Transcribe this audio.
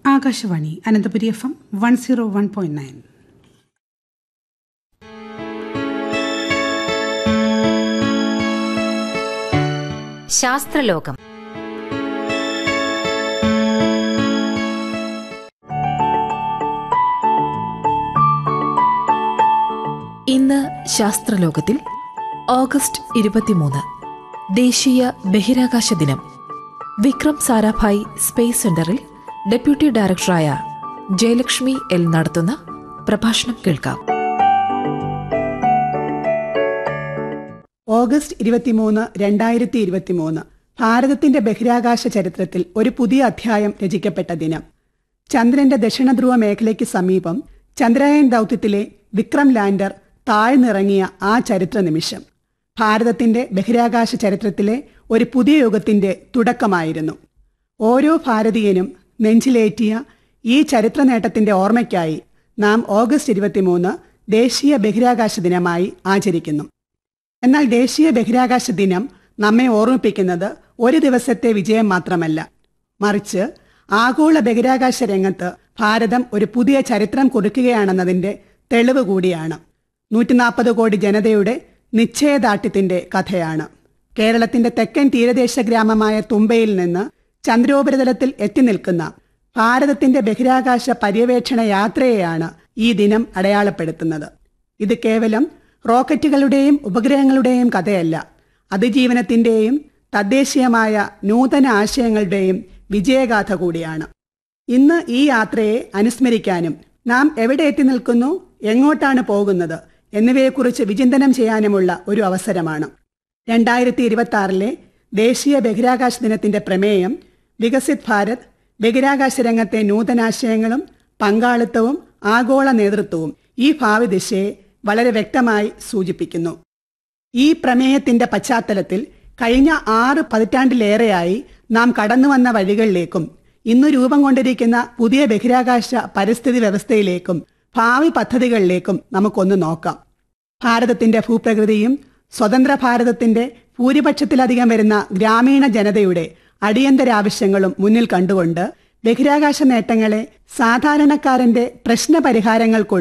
Akashvani Ananthapuri F M one zero one point nine ശാസ്ത്രലോകം ഇന്ന് ശാസ്ത്രലോകത്തിൽ ഓഗസ്റ്റ് ഇരുപത്തിമൂന്ന് ദേശീയ ബഹിരാകാശ ദിനം വിക്രം സാരാഭായ് സ്പേസ് സെന്ററിൽ ഡെപ്യൂട്ടി ഡയറക്ടറായ ജയലക്ഷ്മി എൽ നടത്തുന്ന പ്രഭാഷണം കേൾക്കാം ഓഗസ്റ്റ് ഇരുപത്തിമൂന്ന് രണ്ടായിരത്തി ഇരുപത്തിമൂന്ന് ഭാരതത്തിന്റെ ബഹിരാകാശ ചരിത്രത്തിൽ ഒരു പുതിയ അധ്യായം രചിക്കപ്പെട്ട ദിനം ചന്ദ്രന്റെ ദക്ഷിണധ്രുവ മേഖലയ്ക്ക് സമീപം ചന്ദ്രയാൻ ദൗത്യത്തിലെ വിക്രം ലാൻഡർ താഴ്ന്നിറങ്ങിയ ആ ചരിത്ര നിമിഷം ഭാരതത്തിന്റെ ബഹിരാകാശ ചരിത്രത്തിലെ ഒരു പുതിയ യുഗത്തിന്റെ തുടക്കമായിരുന്നു ഓരോ ഭാരതീയനും നെഞ്ചിലേറ്റിയ ഈ ചരിത്ര നേട്ടത്തിന്റെ ഓർമ്മയ്ക്കായി നാം ഓഗസ്റ്റ് ഇരുപത്തിമൂന്ന് ദേശീയ ബഹിരാകാശ ദിനമായി ആചരിക്കുന്നു എന്നാൽ ദേശീയ ബഹിരാകാശ ദിനം നമ്മെ ഓർമ്മിപ്പിക്കുന്നത് ഒരു ദിവസത്തെ വിജയം മാത്രമല്ല മറിച്ച് ആഗോള ബഹിരാകാശ രംഗത്ത് ഭാരതം ഒരു പുതിയ ചരിത്രം കുറിക്കുകയാണെന്നതിന്റെ തെളിവ് കൂടിയാണ് നൂറ്റിനാൽപ്പത് കോടി ജനതയുടെ നിശ്ചയദാർഢ്യത്തിന്റെ കഥയാണ് കേരളത്തിന്റെ തെക്കൻ തീരദേശ ഗ്രാമമായ തുമ്പയിൽ നിന്ന് ചന്ദ്രോപരിതലത്തിൽ എത്തി നിൽക്കുന്ന ഭാരതത്തിന്റെ ബഹിരാകാശ പര്യവേക്ഷണ യാത്രയെയാണ് ഈ ദിനം അടയാളപ്പെടുത്തുന്നത് ഇത് കേവലം റോക്കറ്റുകളുടെയും ഉപഗ്രഹങ്ങളുടെയും കഥയല്ല അതിജീവനത്തിന്റെയും തദ്ദേശീയമായ നൂതന ആശയങ്ങളുടെയും വിജയഗാഥ കൂടിയാണ് ഇന്ന് ഈ യാത്രയെ അനുസ്മരിക്കാനും നാം എവിടെ എത്തി നിൽക്കുന്നു എങ്ങോട്ടാണ് പോകുന്നത് എന്നിവയെക്കുറിച്ച് വിചിന്തനം ചെയ്യാനുമുള്ള ഒരു അവസരമാണ് രണ്ടായിരത്തി ഇരുപത്തി ആറിലെ ദേശീയ ബഹിരാകാശ ദിനത്തിന്റെ പ്രമേയം വികസിത് ഭാരത് ബഹിരാകാശ രംഗത്തെ നൂതനാശയങ്ങളും പങ്കാളിത്തവും ആഗോള നേതൃത്വവും ഈ ഭാവി ദിശയെ വളരെ വ്യക്തമായി സൂചിപ്പിക്കുന്നു ഈ പ്രമേയത്തിന്റെ പശ്ചാത്തലത്തിൽ കഴിഞ്ഞ ആറ് പതിറ്റാണ്ടിലേറെയായി നാം കടന്നുവന്ന വഴികളിലേക്കും ഇന്ന് രൂപം കൊണ്ടിരിക്കുന്ന പുതിയ ബഹിരാകാശ പരിസ്ഥിതി വ്യവസ്ഥയിലേക്കും ഭാവി പദ്ധതികളിലേക്കും നമുക്കൊന്ന് നോക്കാം ഭാരതത്തിന്റെ ഭൂപ്രകൃതിയും സ്വതന്ത്ര ഭാരതത്തിന്റെ ഭൂരിപക്ഷത്തിലധികം വരുന്ന ഗ്രാമീണ ജനതയുടെ അടിയന്തര ആവശ്യങ്ങളും മുന്നിൽ കണ്ടുകൊണ്ട് ബഹിരാകാശ നേട്ടങ്ങളെ സാധാരണക്കാരന്റെ പ്രശ്നപരിഹാരങ്ങൾക്കുള്ള